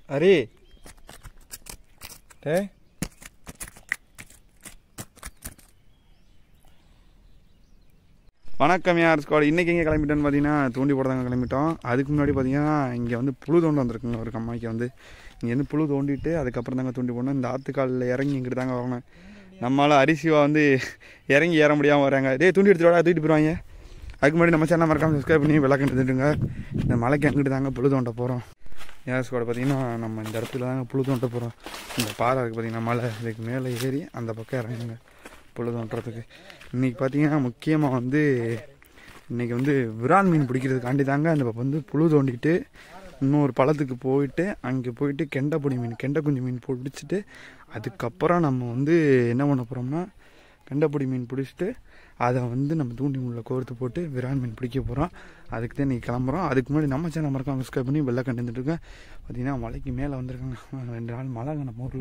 ஹரி டே வணக்கம் யார் ஸ்குவாட் இன்றைக்கி எங்கே கிளம்பிட்டோன்னு பார்த்தீங்கன்னா தூண்டி போட தாங்க கிளம்பிட்டோம் அதுக்கு முன்னாடி பார்த்தீங்கன்னா இங்கே வந்து புழு தோண்ட வந்திருக்குங்க ஒரு கம்மாய்க்கு வந்து இங்கேருந்து புழு தோண்டிட்டு அதுக்கப்புறம் தாங்க தூண்டி போடணும் இந்த ஆத்துக்காலில் இறங்கி இங்கிட்டு தாங்க வரணும் நம்மளால் அரிசிவா வந்து இறங்கி ஏற முடியாமல் வராங்க டேய் தூண்டி எடுத்துட்டு வாடா தூக்கிட்டு போயிடுவாங்க அதுக்கு முன்னாடி நம்ம சேனல் மறக்காம சப்ஸ்கிரைப் பண்ணி விளக்கம் எடுத்துட்டுங்க இந்த மலைக்கு அங்கிட்டு தாங்க புழு தோண்ட போகிறோம் ஏன் ஸ்குவாட் பார்த்தீங்கன்னா நம்ம இந்த இடத்துல தாங்க புழு தோண்ட போகிறோம் இந்த பாறை இருக்குது பார்த்தீங்கன்னா மலை இதுக்கு மேலே ஏறி அந்த பக்கம் இறங்குங்க புழு தோண்டுறதுக்கு இன்றைக்கி பார்த்தீங்கன்னா முக்கியமாக வந்து இன்றைக்கி வந்து விரால் மீன் பிடிக்கிறதுக்காண்டி தாங்க அந்த பக்கம் வந்து புழு தோண்டிட்டு இன்னொரு பழத்துக்கு போயிட்டு அங்கே போயிட்டு கெண்டைப்பொடி மீன் கெண்டை குஞ்சு மீன் பிடிச்சிட்டு அதுக்கப்புறம் நம்ம வந்து என்ன பண்ண போகிறோம்னா கெண்டைப்பொடி மீன் பிடிச்சிட்டு அதை வந்து நம்ம தூண்டி முள்ள கோர்த்து போட்டு விரால் மீன் பிடிக்க போகிறோம் அதுக்கு தான் இன்றைக்கி கிளம்புறோம் அதுக்கு முன்னாடி நம்ம சேனல் மறக்காம சப்ஸ்கிரைப் பண்ணி வெள்ளை கண்டுட்டு இருக்கேன் பார்த்தீங்கன்னா மலைக்கு மேலே வந்திருக்காங்க ரெண்டு நாள் மழைங்க நம்ம ஊரில்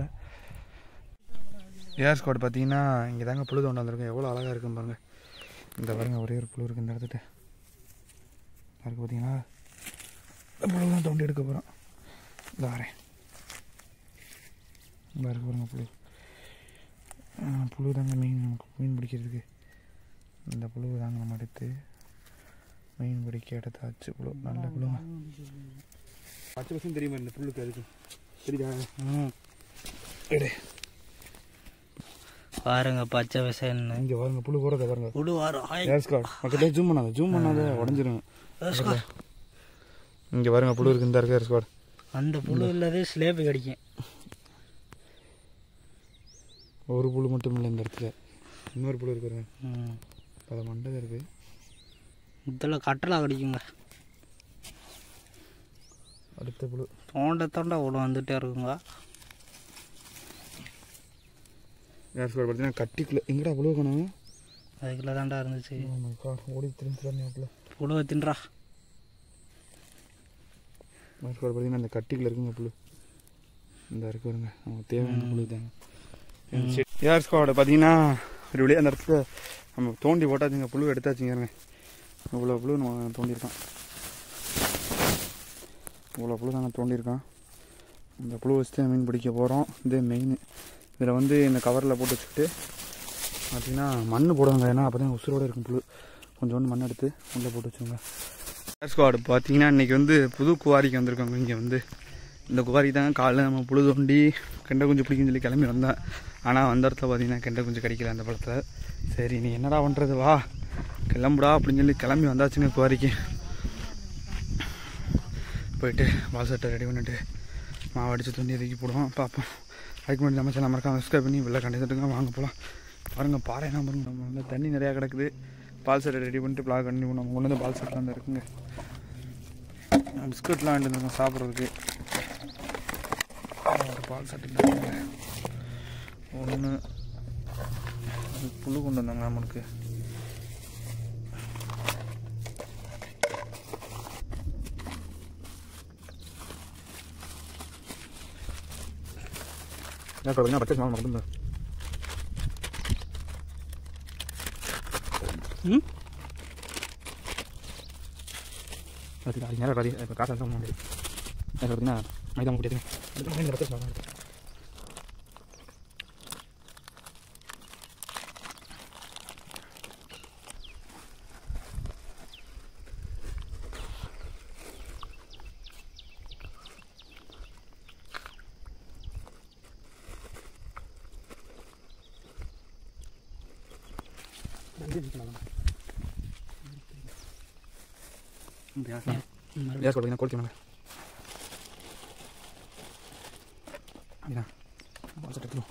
ஏர் ஸ்குவாட் பார்த்தீங்கன்னா இங்கே தாங்க புழு தோண்ட வந்திருக்கோம் எவ்வளோ அழகாக இருக்கும் பாருங்க இந்த பாருங்க ஒரே ஒரு புழு இருக்குது இந்த இடத்துல இருக்கு பார்த்தீங்களா இந்த புழு தான் தோண்டி எடுக்க போகிறோம் இந்த வரேன் இந்த இருக்கு பாருங்க புழு ஆ, புழு தாங்க மீன் நமக்கு மீன் பிடிக்கிறதுக்கு இந்த புழு தாங்க நம்ம எடுத்து மீன் பிடிக்க எடுத்தாச்சு புழு நல்ல புழுங்க பச்சை பசங்க தெரியுமா இந்த புல்லுக்கு அதுக்கு தெரியுதா ம் எடு பாருங்க பச்சை விசன்னு இங்கே பாருங்க புழு போகிறத பாருங்க புழு வரும் ஏர் ஸ்காட் பக்கத்துல ஜூம் பண்ணாத ஜூம் பண்ணாத உடஞ்சிரும் இங்கே பாருங்க புழு இருக்கு இந்த இருக்கு ஏர் ஸ்காட் அந்த புழு இல்லாதே ஸ்லேப்பு கிடைக்கும் ஒரு புழு மட்டும் இல்லை இந்த இடத்துல இன்னொரு புழு இருக்கு பாருங்க. ம். பல மண்டை இருக்கு இதில் கட்டலா கிடைக்குங்க அடுத்த புழு தோண்ட தோண்ட விடும் வந்துட்டே இருக்குங்க ஏர் ஸ்காட் பார்த்தீங்கன்னா கட்டிக்குள்ள எங்கடா புழு காணும் அதுக்குள்ள தாண்டா இருந்துச்சு ஓடி திரும்பி தரணும் புழுவை தின்றா ஏர் ஸ்காட் பார்த்தீங்கன்னா இந்த கட்டிக்குள்ள இருக்குங்க புழு இந்த இருக்கு பாருங்க நமக்கு தேவையான புழு தாங்க ஏர் ஸ்குவாட் பார்த்தீங்கன்னா ஒரு வழியாக அந்த இடத்துல நம்ம தோண்டி போட்டாச்சுங்க புழு எடுத்தாச்சுங்க இவ்வளோ புழு நம்ம தோண்டியிருக்கோம் இவ்வளோ புழு நாங்கள் தோண்டியிருக்கோம் இந்த புழு வச்சு தான் மீன் பிடிக்க போகிறோம் இது மெயின் இதில் வந்து இந்த கவரில் போட்டு வச்சுக்கிட்டு பார்த்தீங்கன்னா மண் போடுவாங்க ஏன்னா அப்போ தான் உசுரோடு இருக்கும் புழு கொஞ்சோண்டு மண் எடுத்து உள்ளே போட்டு வச்சுங்க ஏர் ஸ்குவாட் பார்த்தீங்கன்னா இன்றைக்கி வந்து புது குவாரிக்கு வந்திருக்கோங்க இங்கே வந்து இந்த குவாரி தாங்க காலைல நம்ம புழு தோண்டி கெண்டை குஞ்சு பிடிக்குன்னு சொல்லி கிளம்பி வந்தேன் ஆனால் வந்த இடத்துல பார்த்தீங்கன்னா கெண்டை குஞ்சு கிடைக்கல அந்த பழத்தில் சரி நீ என்னடா பண்ணுறது வா கிளம்புடா அப்படின்னு சொல்லி கிளம்பி வந்தாச்சுங்க குவாரிக்கு போயிட்டு பால் சட்டை ரெடி பண்ணிட்டு மாவு அடித்து தண்ணி தூக்கி போடுவோம் பார்ப்போம் அதுக்கு முன்னாடி நம்ம சேனல் மறக்காம சப்ஸ்கிரைப் பண்ணி வெளில கண்டிச்சுட்டுங்க வாங்க போகலாம் பாருங்கள் பாறை என்ன பாருங்க நம்ம வந்து தண்ணி நிறையா கிடக்குது பால் சட்டை ரெடி பண்ணிட்டு பிளாக் கண்டினியூ பண்ணுவோம் கொண்டு வந்து பால் சட்டெலாம் இருக்குங்க பிஸ்கட்லாம் வாங்கிட்டு வந்துருக்கோம் சாப்பிட்றதுக்கு ஒரு பால் சட்டை ஒன்று புழு கொண்டு வந்தாங்க நம்மளுக்கு என்ன சொல்றீங்க பச்சை மாவு மட்டும் ம் அது அது நேரம் பாதி இப்போ காசு வந்து முடியாது என்ன பார்த்தீங்கன்னா மைதா முடியாது பச்சை மாவு எடுத்து கேஸ் கொடுத்தீங்கன்னா கொடுத்துருங்க அப்படின்னா பால் சட்டை எடுத்துருவோம்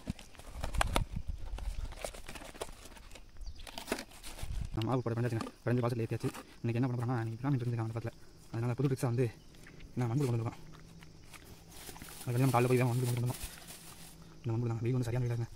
நான் மாவு போட பஞ்சாச்சுங்க பஞ்சு பால் சட்டை ஏற்றியாச்சு இன்றைக்கி என்ன பண்ண போகிறோம்னா நீங்கள் பிராமி இருந்துருக்காங்க அந்த பக்கத்தில் அதனால் புது ட்ரிக்ஸாக வந்து நான் மண்புல் கொண்டு வந்துருக்கோம் அது நம்ம காலையில் போய் தான் மண்புல் கொண்டு வந்தோம் இந்த மண்புல் தான் வெயில் வந்து சரியான வெயிலாங்க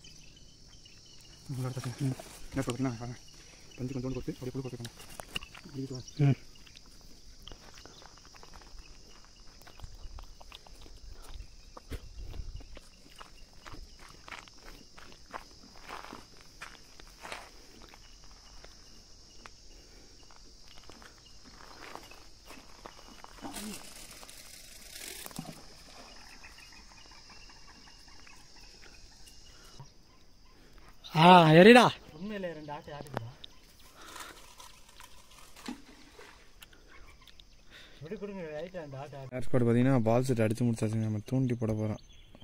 உங்களோட தட்டு என்ன பார்த்தீங்கன்னா பஞ்சு கொஞ்சோண்டு கொடுத்து அப்படியே புழு போட்டுருக்காங்க ம் ஆ எரிடா உண்மையில ரெண்டு ஆட்டு ஆட்டுக்குதா இப்படி கொடுங்க ரைட்டா அந்த ஆட்டு ஆட்டு ஏர் ஸ்குவாட் பார்த்தீங்கன்னா பால் செட் அடித்து முடிச்சாச்சுங்க நம்ம தூண்டி போட போகிறோம்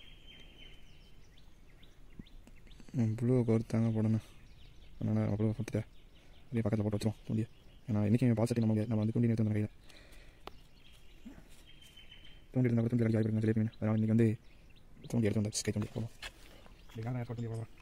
ப்ளூவை கோர்த்தாங்க போடணும் அதனால் ப்ளூவை கொடுத்துட்டேன் அப்படியே பக்கத்தில் போட்டு வச்சிரும் தூண்டியை ஏன்னா இன்றைக்கி பால் செட் நம்ம முடியாது நம்ம வந்து தூண்டி நேற்று கையில் தூண்டி இருந்தால் தூண்டி அடிச்சு ஆகிருங்க ஜிலேபி மீன் அதனால் இன்றைக்கி வந்து தூண்டி எடுத்து வந்தாச்சு கை தூண்டி போகணும் அப்படின்னா ஏர் தூண்டி போகிறோம்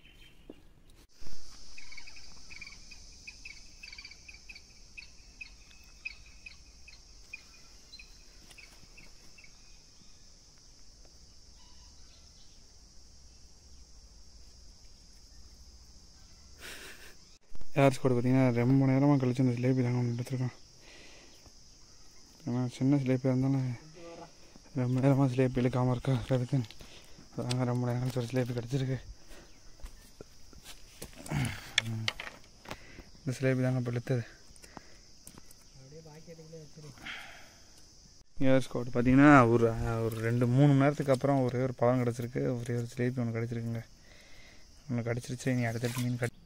ஏர் ஸ்குவாட் பார்த்தீங்கன்னா ரொம்ப நேரமாக கழிச்சு அந்த ஜிலேபி தாங்க ஒன்று எடுத்துருக்கோம் ஏன்னா சின்ன ஜிலேபியாக இருந்தாலும் ரொம்ப நேரமாக ஜிலேபி இழுக்காமல் இருக்கா அதுக்கு அதாங்க ரொம்ப நேரம் கழிச்சு ஒரு ஜிலேபி கிடச்சிருக்கு இந்த ஜிலேபி தாங்க இப்போ இழுத்தது ஏர் ஸ்குவாட் பார்த்தீங்கன்னா ஒரு ஒரு ரெண்டு மூணு மணி நேரத்துக்கு அப்புறம் ஒரே ஒரு பழம் கிடச்சிருக்கு ஒரே ஒரு ஜிலேபி ஒன்று கிடச்சிருக்குங்க ஒன்று கிடச்சிருச்சு இனி அடுத்தடுத்து மீன் கட்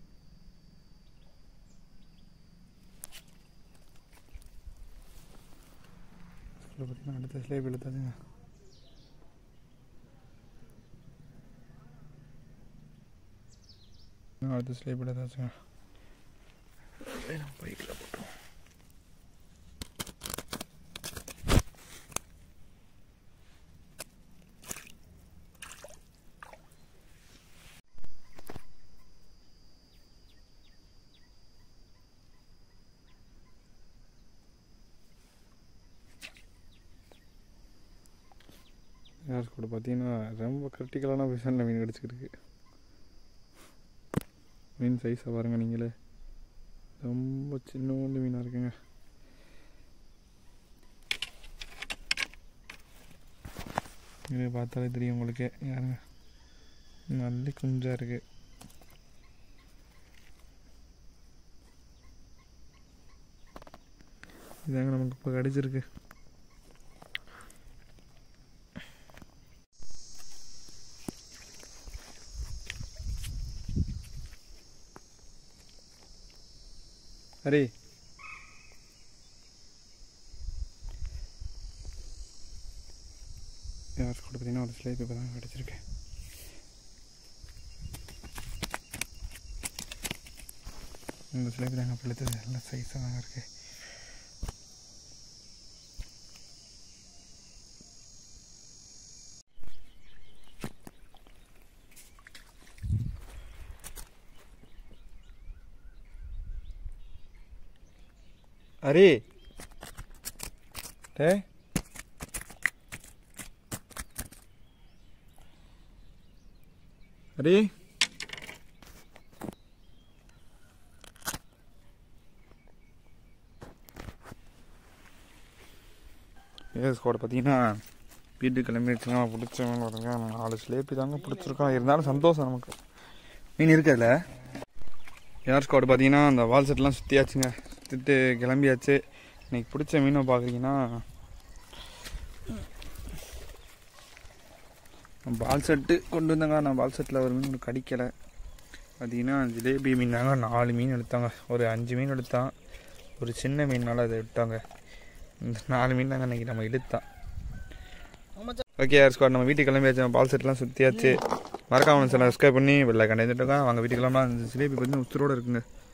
இதில் பார்த்தீங்கன்னா அடுத்த ஸ்லேப் இழுத்தாதுங்க இன்னும் அடுத்த ஸ்லேப் இழுத்தாச்சுங்க பைக்கில் போட்டோம் யார் கூட பார்த்தீங்கன்னா ரொம்ப கிரிட்டிக்கலான பொசிஷனில் மீன் கிடச்சிருக்கு மீன் சைஸை பாருங்க நீங்களே ரொம்ப சின்னோண்டு மீனாக இருக்குங்க இது பார்த்தாலே தெரியும் உங்களுக்கே யாருங்க நல்ல குஞ்சாக இருக்கு இதாங்க நமக்கு இப்போ கிடச்சிருக்கு ஹரி யார் கூட பார்த்தீங்கன்னா ஒரு ஸ்லேப் இப்போ தான் கிடச்சிருக்கு இந்த ஸ்லேப் தாங்க பழுத்தது நல்ல சைஸாக தாங்க இருக்கு ஹரி டே ஹரி ஏஸ் கூட பார்த்தீங்கன்னா வீட்டுக்கு கிளம்பி வச்சுங்க பிடிச்சவங்க பாருங்க நாலு ஸ்லேப்பி தாங்க பிடிச்சிருக்கோம் இருந்தாலும் சந்தோஷம் நமக்கு மீன் இருக்குதுல்ல ஏர் ஸ்குவாட் பார்த்தீங்கன்னா அந்த வால் செட்லாம் சுற்றியாச்சுங்க சுற்றிட்டு கிளம்பியாச்சு இன்னைக்கு பிடிச்ச மீனை பார்க்குறீங்கன்னா பால் செட்டு கொண்டு வந்தாங்க நான் பால் செட்டில் ஒரு மீன் ஒன்று கடிக்கலை பார்த்தீங்கன்னா ஜிலேபி மீன் தாங்க நாலு மீன் எடுத்தாங்க ஒரு அஞ்சு மீன் எடுத்தான் ஒரு சின்ன மீனால் அதை விட்டாங்க இந்த நாலு மீன் தாங்க அன்றைக்கி நம்ம இழுத்தான் ஓகே யார் ஸ்குவாட் நம்ம வீட்டுக்கு கிளம்பியாச்சு பால் செட்லாம் சுற்றியாச்சு மறக்காம சார் சப்ஸ்கிரைப் பண்ணி வெளில கண்டிப்பாக வாங்க வீட்டுக்கு கிளம்பலாம் அந்த ஜிலேபி பார்த்தீங்கன்னா உத்தரோடு இருக்குங்க